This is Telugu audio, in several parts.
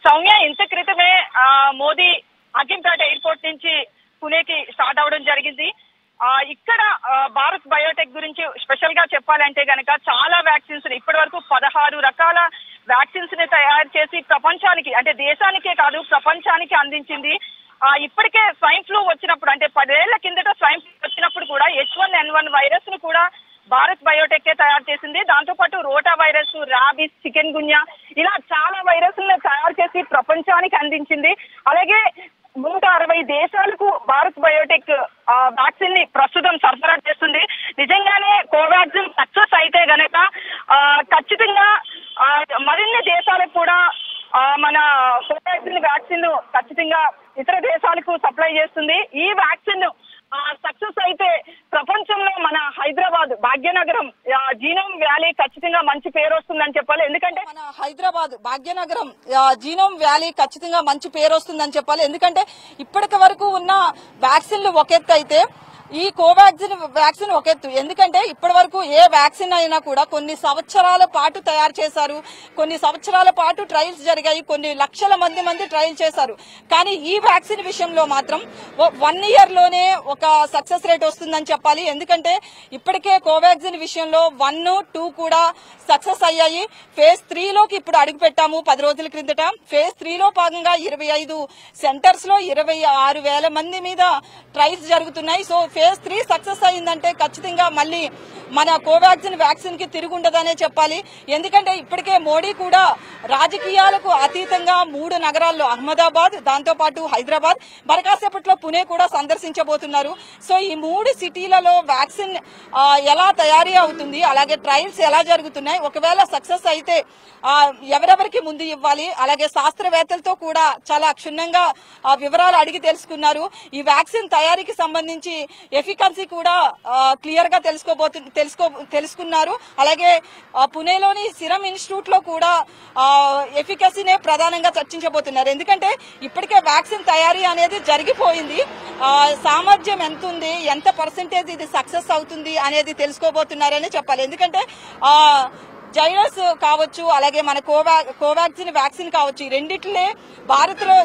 సౌమ్య ఇంత క్రితమే ఆ, మోదీ అకింపేట ఎయిర్పోర్ట్ నుంచి పుణేకి స్టార్ట్ అవడం జరిగింది ఆ, ఇక్కడ ఆ, భారత్ బయోటెక్ గురించి స్పెషల్ గా చెప్పాలంటే గనక చాలా వ్యాక్సిన్స్ ఇప్పటి వరకు పదహారు రకాల వ్యాక్సిన్స్ ని తయారు చేసి ప్రపంచానికి అంటే దేశానికే కాదు ప్రపంచానికి అందించింది ఆ, ఇప్పటికే స్వైన్ ఫ్లూ వచ్చినప్పుడు అంటే పదేళ్ల కిందట స్వైన్ ఫ్లూ వచ్చినప్పుడు కూడా H one N one virus ను కూడా భారత్ బయోటెక్ తయారు చేసింది దాంతో పాటు rota virus rabies chikungunya ఇలా చాలా వైరస్ తయారు చేసి ప్రపంచానికి అందించింది అలాగే నూట అరవై దేశాలకు భారత్ బయోటెక్ వ్యాక్సిన్ ని ప్రస్తుతం సరఫరా చేస్తుంది నిజంగానే కోవాక్సిన్ సక్సెస్ అయితే గనక ఆ, ఖచ్చితంగా ఆ, మరిన్ని దేశాలకు కూడా ఆ, మన కోవాక్సిన్ వ్యాక్సిన్ ఖచ్చితంగా ఇతర దేశాలకు సప్లై చేస్తుంది ఈ వ్యాక్సిన్ సక్సెస్ అయితే ప్రపంచంలో మన హైదరాబాద్ భాగ్యనగరం ఆ, జీనోమ్ వ్యాలీ ఖచ్చితంగా మంచి పేరు వస్తుందని చెప్పాలి ఎందుకంటే మన హైదరాబాద్ భాగ్యనగరం ఆ, జీనోమ్ వ్యాలీ ఖచ్చితంగా మంచి పేరు వస్తుందని చెప్పాలి ఎందుకంటే ఇప్పటికి వరకు ఉన్న వ్యాక్సిన్లు ఒక ఎత్తు అయితే ఈ కోవాక్సిన్ వ్యాక్సిన్ ఒక ఎత్తు ఎందుకంటే ఇప్పటి వరకు ఏ వ్యాక్సిన్ అయినా కూడా కొన్ని సంవత్సరాల పాటు తయారు చేశారు కొన్ని సంవత్సరాల పాటు ట్రయల్స్ జరిగాయి కొన్ని లక్షల మంది మంది ట్రయల్ చేశారు కానీ ఈ వ్యాక్సిన్ విషయంలో మాత్రం వన్ ఇయర్ లోనే ఒక సక్సెస్ రేట్ వస్తుందని చెప్పాలి ఎందుకంటే ఇప్పటికే కోవాక్సిన్ విషయంలో వన్ టూ కూడా సక్సెస్ అయ్యాయి ఫేజ్ త్రీలోకి ఇప్పుడు అడుగు పెట్టాము పది రోజుల క్రిందట ఫేజ్ త్రీలో భాగంగా ఇరవై ఐదు సెంటర్స్ లో ఇరవై ఆరు వేల మంది మీద ట్రయల్స్ జరుగుతున్నాయి సో ఫేజ్ త్రీ సక్సెస్ అయిందంటే ఖచ్చితంగా మళ్ళీ మన కోవాక్సిన్ వ్యాక్సిన్ కి తిరుగుండదనే చెప్పాలి ఎందుకంటే ఇప్పటికే మోడీ కూడా రాజకీయాలకు అతీతంగా మూడు నగరాల్లో అహ్మదాబాద్ దాంతో పాటు హైదరాబాద్ మరి కాసేపట్లో పుణే కూడా సందర్శించబోతున్నారు సో ఈ మూడు సిటీలలో వ్యాక్సిన్ ఆ, ఎలా తయారీ అవుతుంది అలాగే ట్రయల్స్ ఎలా జరుగుతున్నాయి ఒకవేళ సక్సెస్ అయితే ఆ, ఎవరెవరికి ముందు ఇవ్వాలి అలాగే శాస్త్రవేత్తలతో కూడా చాలా క్షుణ్ణంగా ఆ, వివరాలు అడిగి తెలుసుకున్నారు ఈ వ్యాక్సిన్ తయారీకి సంబంధించి ఎఫికన్సీ కూడా క్లియర్ గా తెలుసుకోబోతు తెలుసుకో తెలుసుకున్నారు అలాగే ఆ, పుణేలోని సిరం ఇన్స్టిట్యూట్ లో కూడా ఎఫికసీనే ప్రధానంగా చర్చించబోతున్నారు ఎందుకంటే ఇప్పటికే వ్యాక్సిన్ తయారీ అనేది జరిగిపోయింది ఆ, సామర్థ్యం ఎంత ఉంది ఎంత పర్సెంటేజ్ ఇది సక్సెస్ అవుతుంది అనేది తెలుసుకోబోతున్నారని చెప్పాలి ఎందుకంటే ఆ జైరస్ కావచ్చు అలాగే మన కోవా కోవాక్సిన్ వ్యాక్సిన్ కావచ్చు ఈ రెండిట్లే భారత్ లో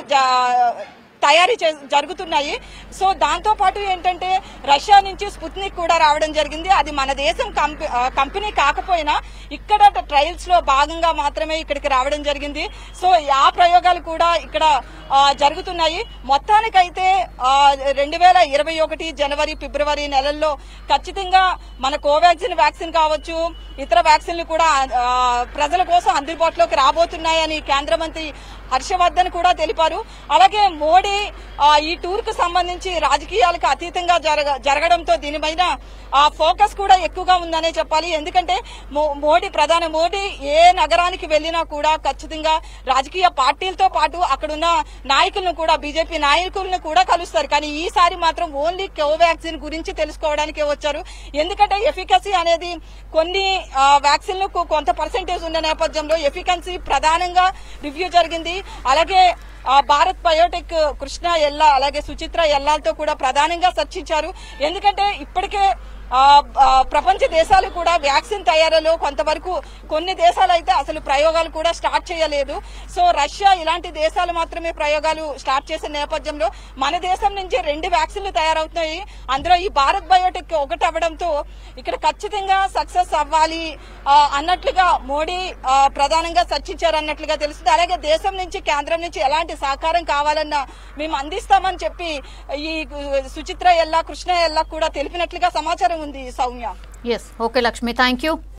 తయారీ చే- జరుగుతున్నాయి సో దాంతో పాటు ఏంటంటే రష్యా నుంచి స్పుత్నిక్ కూడా రావడం జరిగింది అది మన దేశం కంపె- ఆ, కంపెనీ కాకపోయినా ఇక్కడ ట్రయల్స్ లో భాగంగా మాత్రమే ఇక్కడికి రావడం జరిగింది సో ఆ ప్రయోగాలు కూడా ఇక్కడ ఆ, జరుగుతున్నాయి మొత్తానికైతే రెండు వేల ఇరవై ఒకటి జనవరి ఫిబ్రవరి నెలల్లో ఖచ్చితంగా మన కోవాక్సిన్ వ్యాక్సిన్ కావచ్చు ఇతర వ్యాక్సిన్లు కూడా ఆ, ప్రజల కోసం అందుబాటులోకి రాబోతున్నాయని కేంద్ర మంత్రి హర్షవర్ధన్ కూడా తెలిపారు అలాగే మోడీ ఆ, ఈ టూర్ కు సంబంధించి రాజకీయాలకు అతీతంగా జరగ- జరగడంతో దీనిపైన ఆ ఫోకస్ కూడా ఎక్కువగా ఉందనే చెప్పాలి ఎందుకంటే మో- మోడీ ప్రధాని మోడీ ఏ నగరానికి వెళ్ళినా కూడా ఖచ్చితంగా రాజకీయ పార్టీలతో పాటు అక్కడున్న నాయకులను కూడా బీజేపీ నాయకులను కూడా కలుస్తారు కానీ ఈసారి మాత్రం ఓన్లీ కోవాక్సిన్ గురించి తెలుసుకోవడానికే వచ్చారు ఎందుకంటే ఎఫికసీ అనేది కొన్ని ఆ, వ్యాక్సిన్లకు కొంత పర్సెంటేజ్ ఉన్న నేపథ్యంలో ఎఫికన్సీ ప్రధానంగా రివ్యూ జరిగింది అలాగే ఆ, భారత్ బయోటెక్ కృష్ణ ఎల్లా అలాగే సుచిత్ర ఎల్లాలతో కూడా ప్రధానంగా చర్చించారు ఎందుకంటే ఇప్పటికే ఆ, ఆ, ప్రపంచ దేశాలు కూడా వ్యాక్సిన్ తయారీలో కొంతవరకు కొన్ని దేశాలు అయితే అసలు ప్రయోగాలు కూడా స్టార్ట్ చేయలేదు సో రష్యా ఇలాంటి దేశాలు మాత్రమే ప్రయోగాలు స్టార్ట్ చేసిన నేపథ్యంలో మన దేశం నుంచి రెండు వ్యాక్సిన్లు తయారవుతున్నాయి అందులో ఈ భారత్ బయోటెక్ ఒకటి అవ్వడంతో ఇక్కడ ఖచ్చితంగా సక్సెస్ అవ్వాలి ఆ, అన్నట్లుగా మోడీ ఆ, ప్రధానంగా చర్చించారు అన్నట్లుగా తెలుస్తుంది అలాగే దేశం నుంచి కేంద్రం నుంచి ఎలాంటి సహకారం కావాలన్నా మేము అందిస్తామని చెప్పి ఈ సుచిత్ర ఎల్లా కృష్ణ ఎల్లా కూడా తెలిపినట్లుగా సమాచారం ఉంది Soumya S okay Lakshmi thank you